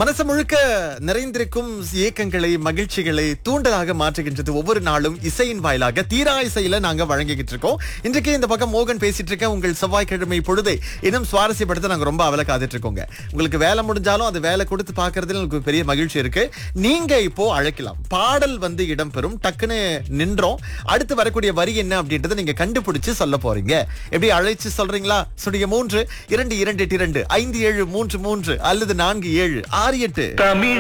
மனசு முழுக்க நிறைந்திருக்கும் ஏக்கங்களை மகிழ்ச்சிகளை தூண்டலாக மாற்றுகின்றது ஒவ்வொரு நாளும் இசையின் வாயிலாக தீரா இசையில நாங்க வழங்கிக்கிட்டு இருக்கோம் இன்றைக்கு இந்த பக்கம் மோகன் பேசிட்டு இருக்கேன் உங்கள் செவ்வாய்க்கிழமை பொழுதை இன்னும் சுவாரஸ்யப்படுத்த நாங்க ரொம்ப அவல காத்துட்டு இருக்கோங்க உங்களுக்கு வேலை முடிஞ்சாலும் அது வேலை கொடுத்து பாக்குறதுல உங்களுக்கு பெரிய மகிழ்ச்சி இருக்கு நீங்க இப்போ அழைக்கலாம் பாடல் வந்து இடம்பெறும் டக்குன்னு நின்றோம் அடுத்து வரக்கூடிய வரி என்ன அப்படின்றத நீங்க கண்டுபிடிச்சு சொல்ல போறீங்க எப்படி அழைச்சு சொல்றீங்களா சுடிய மூன்று இரண்டு இரண்டு எட்டு இரண்டு ஐந்து ஏழு மூன்று மூன்று அல்லது நான்கு ஏழு ஆறு எட்டு தமிழ்